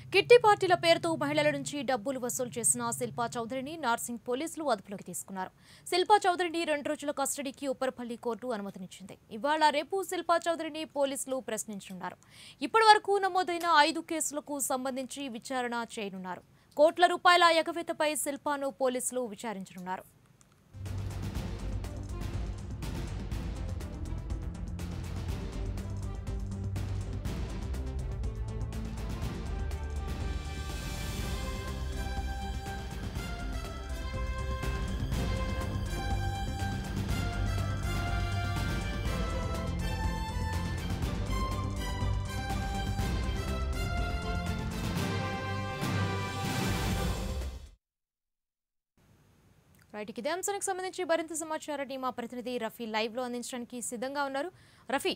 kitty పార్టీల పేరుతో మహిళల నుంచి డబ్బులు వసూలు చేసిన శిల్పా చౌదరిని నార్సింగ్ పోలీసులు అదుపులోకి తీసుకున్నారు శిల్పా చౌదరిని రెండు రోజుల కస్టడీకి ఉప్పరపల్లి కోర్టు అనుమతినిచ్చింది ఇవాళ రేపు శిల్పా చౌదరిని పోలీసులు ప్రశ్నించనున్నారు ఇప్పటి వరకు నమోదైన ఐదు కేసులకు సంబంధించి విచారణ చేయనున్నారు కోట్ల రూపాయల ఎగవేతపై శిల్పాను పోలీసులు విచారించనున్నారు రైట్ ఇదే అంశానికి సంబంధించి మరింత సమాచారాన్ని మా ప్రతినిధి రఫీ లైవ్ లో అందించడానికి సిద్ధంగా ఉన్నారు రఫీ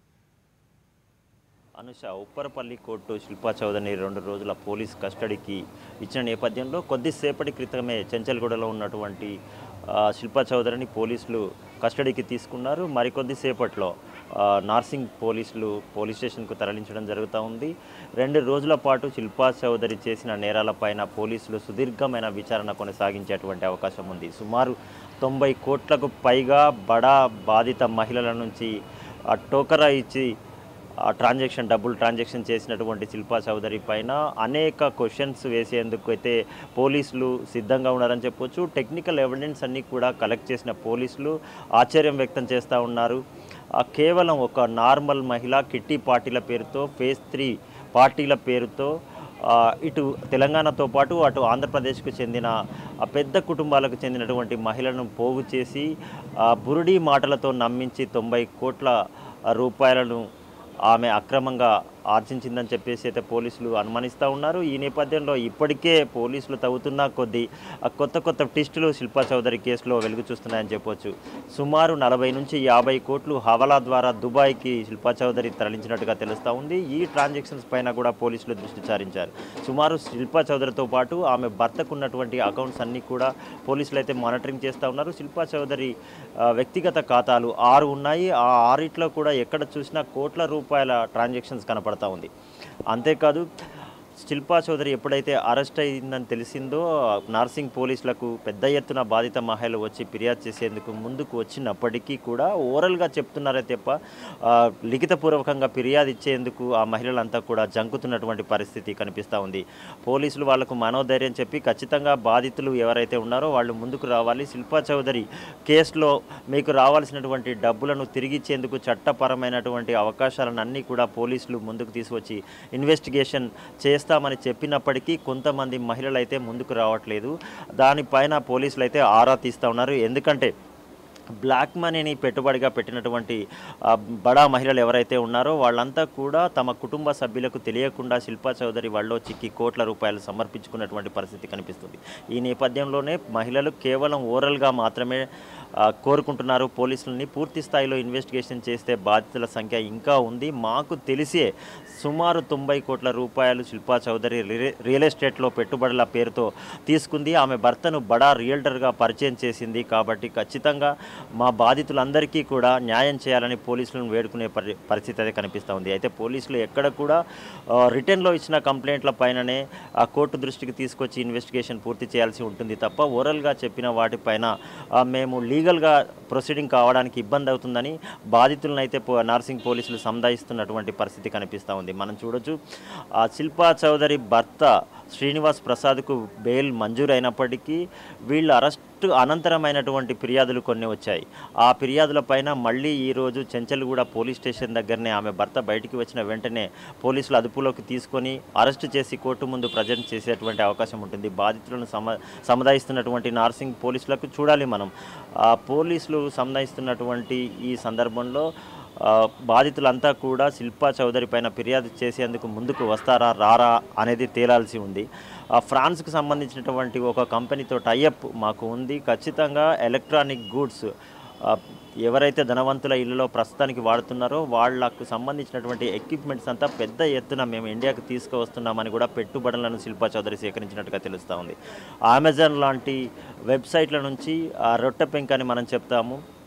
అనుష ఉప్పరపల్లి కోర్టు శిల్పా చౌదరిని రెండు రోజుల పోలీస్ కస్టడీకి ఇచ్చిన నేపథ్యంలో కొద్దిసేపటి క్రితమే చెంచల్గూడలో ఉన్నటువంటి ఆ, శిల్పా చౌదరిని పోలీసులు కస్టడీకి తీసుకున్నారు మరికొద్దిసేపట్లో ఆ, నార్సింగ్ పోలీసులు పోలీస్ స్టేషన్కు తరలించడం జరుగుతూ ఉంది రెండు రోజుల పాటు శిల్పా చౌదరి చేసిన నేరాలపైన పోలీసులు సుదీర్ఘమైన విచారణ కొనసాగించేటువంటి అవకాశం ఉంది సుమారు తొంభై కోట్లకు పైగా బడా బాధిత మహిళల నుంచి ఆ టోకరా ఇచ్చి ఆ ట్రాన్సాక్షన్ డబ్బులు ట్రాన్సాక్షన్ చేసినటువంటి శిల్పా చౌదరి పైన అనేక క్వశ్చన్స్ వేసేందుకు అయితే పోలీసులు సిద్ధంగా ఉన్నారని చెప్పొచ్చు టెక్నికల్ ఎవిడెన్స్ అన్నీ కూడా కలెక్ట్ చేసిన పోలీసులు ఆశ్చర్యం వ్యక్తం చేస్తూ ఉన్నారు ఆ కేవలం ఒక నార్మల్ మహిళ కిట్టి పార్టీల పేరుతో ఫేజ్ త్రీ పార్టీల పేరుతో ఆ, ఇటు తెలంగాణతో పాటు అటు ఆంధ్రప్రదేశ్కు చెందిన ఆ పెద్ద కుటుంబాలకు చెందినటువంటి మహిళలను పోగు చేసి ఆ, బురుడి మాటలతో నమ్మించి తొంభై కోట్ల రూపాయలను ఆమె అక్రమంగా ఆర్జించిందని చెప్పేసి అయితే పోలీసులు అనుమానిస్తూ ఉన్నారు ఈ నేపథ్యంలో ఇప్పటికే పోలీసులు తవ్వుతున్న కొద్దీ ఆ కొత్త కొత్త ట్విస్టులు శిల్పా చౌదరి కేసులో వెలుగు చూస్తున్నాయని చెప్పొచ్చు సుమారు నలభై నుంచి యాభై కోట్లు హవాలా ద్వారా దుబాయ్కి శిల్పా చౌదరి తరలించినట్టుగా తెలుస్తూ ఉంది ఈ ట్రాన్సాక్షన్స్ పైన కూడా పోలీసులు దృష్టి సారించారు సుమారు శిల్పా చౌదరితో పాటు ఆమె భర్తకు ఉన్నటువంటి అకౌంట్స్ అన్నీ కూడా పోలీసులు అయితే మానిటరింగ్ చేస్తూ ఉన్నారు శిల్పా చౌదరి ఆ, వ్యక్తిగత ఖాతాలు ఆరు ఉన్నాయి ఆ ఆరిట్లో కూడా ఎక్కడ చూసినా కోట్ల రూపాయల ట్రాన్సాక్షన్స్ కనపడతా ఉంది అంతేకాదు శిల్పా చౌదరి ఎప్పుడైతే అరెస్ట్ అయిందని తెలిసిందో నార్సింగ్ పోలీసులకు పెద్ద ఎత్తున బాధిత మహిళలు వచ్చి ఫిర్యాదు చేసేందుకు ముందుకు వచ్చినప్పటికీ కూడా ఓరల్గా చెప్తున్నారే తప్ప ఆ, లిఖితపూర్వకంగా ఫిర్యాదు ఇచ్చేందుకు ఆ మహిళలంతా కూడా జంకుతున్నటువంటి పరిస్థితి కనిపిస్తూ ఉంది పోలీసులు వాళ్లకు మనోధైర్యం చెప్పి ఖచ్చితంగా బాధితులు ఎవరైతే ఉన్నారో వాళ్ళు ముందుకు రావాలి శిల్పా చౌదరి కేసులో మీకు రావాల్సినటువంటి డబ్బులను తిరిగి ఇచ్చేందుకు చట్టపరమైనటువంటి అవకాశాలను అన్నీ కూడా పోలీసులు ముందుకు తీసుకొచ్చి ఇన్వెస్టిగేషన్ చేస్తామని చెప్పినప్పటికీ కొంతమంది మహిళలు అయితే ముందుకు రావట్లేదు దానిపైన పోలీసులు అయితే ఆరా తీస్తూ ఉన్నారు ఎందుకంటే బ్లాక్ మనీని పెట్టుబడిగా పెట్టినటువంటి ఆ, బడా మహిళలు ఎవరైతే ఉన్నారో వాళ్ళంతా కూడా తమ కుటుంబ సభ్యులకు తెలియకుండా శిల్పా చౌదరి వాళ్ళలో చిక్కి కోట్ల రూపాయలు సమర్పించుకున్నటువంటి పరిస్థితి కనిపిస్తుంది ఈ నేపథ్యంలోనే మహిళలు కేవలం ఓరల్గా మాత్రమే ఆ, కోరుకుంటున్నారు పోలీసులని పూర్తి స్థాయిలో ఇన్వెస్టిగేషన్ చేస్తే బాధితుల సంఖ్య ఇంకా ఉంది మాకు తెలిసే సుమారు తొంభై కోట్ల రూపాయలు శిల్పా చౌదరి రియల్- రియల్ ఎస్టేట్లో పెట్టుబడుల పేరుతో తీసుకుంది ఆమె భర్తను బడా రియల్టర్గా పరిచయం చేసింది కాబట్టి ఖచ్చితంగా మా బాధితులందరికీ కూడా న్యాయం చేయాలని పోలీసులను వేడుకునే పరి పరిస్థితి అయితే కనిపిస్తూ ఉంది అయితే పోలీసులు ఎక్కడ కూడా ఆ, రిటర్న్లో ఇచ్చిన కంప్లైంట్ల పైననే ఆ కోర్టు దృష్టికి తీసుకొచ్చి ఇన్వెస్టిగేషన్ పూర్తి చేయాల్సి ఉంటుంది తప్ప ఓరల్గా చెప్పిన వాటిపైన ఆ, మేము లీగల్గా ప్రొసీడింగ్ కావడానికి ఇబ్బంది అవుతుందని బాధితులను అయితే పో- నార్సింగ్ పోలీసులు సంధాయిస్తున్నటువంటి పరిస్థితి కనిపిస్తూ ఉంది మనం చూడొచ్చు ఆ శిల్పా చౌదరి భర్త శ్రీనివాస్ ప్రసాద్కు బెయిల్ మంజూరు అయినప్పటికీ వీళ్ళ అరెస్టు అనంతరమైనటువంటి ఫిర్యాదులు కొన్ని వచ్చాయి ఆ ఫిర్యాదుల పైన మళ్ళీ ఈరోజు చెంచల్గూడ పోలీస్ స్టేషన్ దగ్గరనే ఆమె భర్త బయటికి వచ్చిన వెంటనే పోలీసులు అదుపులోకి తీసుకొని అరెస్టు చేసి కోర్టు ముందు ప్రజెంట్ చేసేటువంటి అవకాశం ఉంటుంది బాధితులను సమ సముదాయిస్తున్నటువంటి నార్సింగ్ పోలీసులకు చూడాలి మనం ఆ పోలీసులు సముదాయిస్తున్నటువంటి ఈ సందర్భంలో ఆ, బాధితులంతా కూడా శిల్పా చౌదరి పైన ఫిర్యాదు చేసేందుకు ముందుకు వస్తారా రారా అనేది తేలాల్సి ఉంది ఆ, ఫ్రాన్స్కు సంబంధించినటువంటి ఒక కంపెనీతో టైఅప్ మాకు ఉంది ఖచ్చితంగా ఎలక్ట్రానిక్ గూడ్స్ ఆ, ఎవరైతే ధనవంతుల ఇళ్లలో ప్రస్తుతానికి వాడుతున్నారో వాళ్లకు సంబంధించినటువంటి ఎక్విప్మెంట్స్ అంతా పెద్ద ఎత్తున మేము ఇండియాకి తీసుకువస్తున్నామని కూడా పెట్టుబడులను శిల్పా చౌదరి సేకరించినట్టుగా తెలుస్తూ ఉంది అమెజాన్ లాంటి వెబ్సైట్ల నుంచి ఆ రొట్టె పెంక్ అని మనం చెప్తాము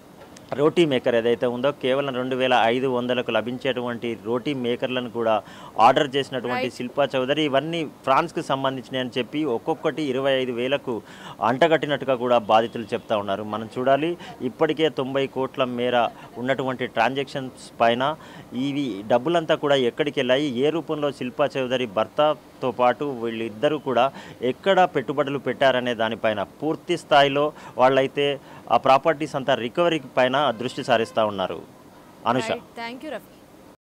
రోటీ మేకర్ ఏదైతే ఉందో కేవలం రెండు వేల ఐదు వందలకు లభించేటువంటి రోటీ మేకర్లను కూడా ఆర్డర్ చేసినటువంటి శిల్పా చౌదరి ఇవన్నీ ఫ్రాన్స్కి సంబంధించినవి అని చెప్పి ఒక్కొక్కటి ఇరవై ఐదు వేలకు అంటగట్టినట్టుగా కూడా బాధితులు చెప్తా ఉన్నారు మనం చూడాలి ఇప్పటికే తొంభై కోట్ల మేర ఉన్నటువంటి ట్రాన్సాక్షన్స్ పైన ఇవి డబ్బులంతా కూడా ఎక్కడికి వెళ్ళాయి ఏ రూపంలో శిల్పా చౌదరి భర్తతో పాటు వీళ్ళిద్దరూ కూడా ఎక్కడ పెట్టుబడులు పెట్టారనే దానిపైన పూర్తి స్థాయిలో వాళ్ళైతే ఆ ప్రాపర్టీస్ అంతా రికవరీ పైన దృష్టి సారిస్తూ ఉన్నారు అనుష థ్యాంక్ యూ రఫీ